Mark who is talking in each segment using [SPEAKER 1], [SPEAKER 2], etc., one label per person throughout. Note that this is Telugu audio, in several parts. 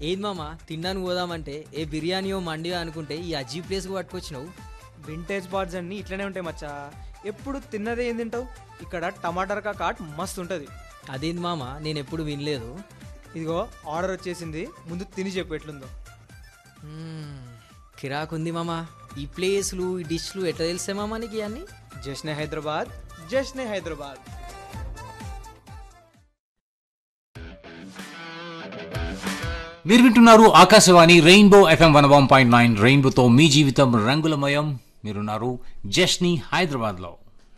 [SPEAKER 1] ఏది మామ తినడానికి పోదామంటే ఏ బిర్యానీయో మండియో అనుకుంటే ఈ అజీ ప్లేస్కి పట్టుకొచ్చినావు
[SPEAKER 2] వింటేజ్ బార్స్ అన్ని ఇట్లనే ఉంటాయి మచ్చా ఎప్పుడు తిన్నదే ఏం తింటావు ఇక్కడ టమాటర్ కాట్ మస్తు ఉంటుంది
[SPEAKER 1] అదేంది మామ నేను ఎప్పుడు వినలేదు
[SPEAKER 2] ఇదిగో ఆర్డర్ వచ్చేసింది ముందు తిని చెప్పు ఎట్లుందో
[SPEAKER 1] మ్మ్, కిరాకుంది మామ ఈ ప్లేస్లు ఈ డిష్లు ఎట్లా తెలిసే మామ నీకు ఇవన్నీ
[SPEAKER 2] జశ్నే హైదరాబాద్ జశ్నే హైదరాబాద్
[SPEAKER 3] మీరు వింటున్నారు Akashvani rainbow FM one one point nine రెయిన్బోతో మీ జీవితం రంగులమయం మీరున్నారు జష్ని హైదరాబాద్లో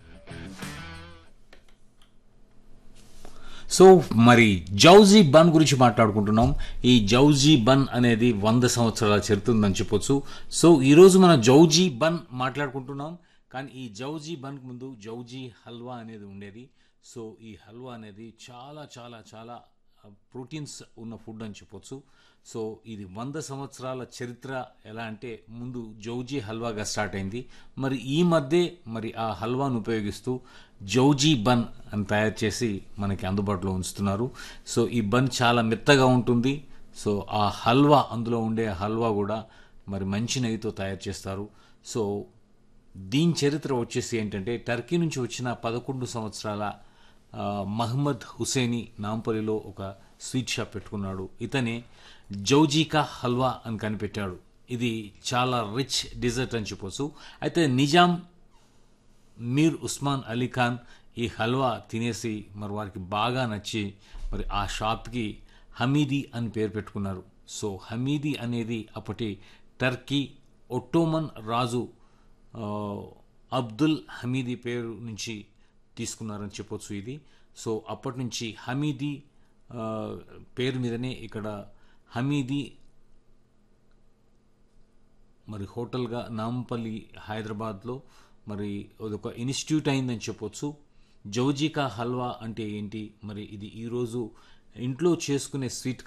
[SPEAKER 3] సో మరి జౌజీ బన్ గురించి మాట్లాడుకుంటున్నాం ఈ జౌజీ బన్ అనేది వంద సంవత్సరాల చరిత్ర ఉందని చెప్పొచ్చు సో ఈరోజు మనం జౌజీ బన్ మాట్లాడుకుంటున్నాం కానీ ఈ జౌజీ బన్కి ముందు జౌజీ హల్వా అనేది ఉండేది సో ఈ హల్వా అనేది చాలా చాలా చాలా ప్రోటీన్స్ ఉన్న ఫుడ్ అని చెప్పొచ్చు సో ఇది వంద సంవత్సరాల చరిత్ర ఎలా అంటే ముందు జౌజీ హల్వాగా స్టార్ట్ అయింది మరి ఈ మధ్య మరి ఆ హల్వాను ఉపయోగిస్తూ జౌజీ బన్ అని తయారు చేసి మనకి అందుబాటులో ఉంచుతున్నారు సో ఈ బన్ చాలా మెత్తగా ఉంటుంది సో ఆ హల్వా అందులో ఉండే హల్వా కూడా మరి మంచి నెయ్యితో తయారు చేస్తారు సో దీని చరిత్ర వచ్చేసి ఏంటంటే టర్కీ నుంచి వచ్చిన పదకొండు సంవత్సరాల ఆ, మహమ్మద్ హుసేని నాంపల్లిలో ఒక స్వీట్ షాప్ పెట్టుకున్నాడు ఇతనే జౌజీకా హల్వా అని కనిపెట్టాడు ఇది చాలా రిచ్ డిజర్ట్ అని చెప్పొచ్చు అయితే నిజాం మీర్ ఉస్మాన్ అలీ ఖాన్ ఈ హల్వా తినేసి మరి వారికి బాగా నచ్చి మరి ఆ షాప్కి హమీదీ అని పేరు పెట్టుకున్నారు సో హమీదీ అనేది అప్పటి టర్కీ ఒట్టోమన్ రాజు ఆ, అబ్దుల్ హమీదీ పేరు నుంచి తీసుకున్నారని చెప్పొచ్చు ఇది సో అప్పటి నుంచి హమీదీ ఆ, పేరు మీదనే ఇక్కడ హమీదీ మరి హోటల్గా నాంపల్లి హైదరాబాద్లో మరి ఒక ఇన్స్టిట్యూట్ అయిందని చెప్పొచ్చు జౌజికా హల్వా అంటే ఏంటి మరి ఇది ఈరోజు ఇంట్లో చేసుకునే స్వీట్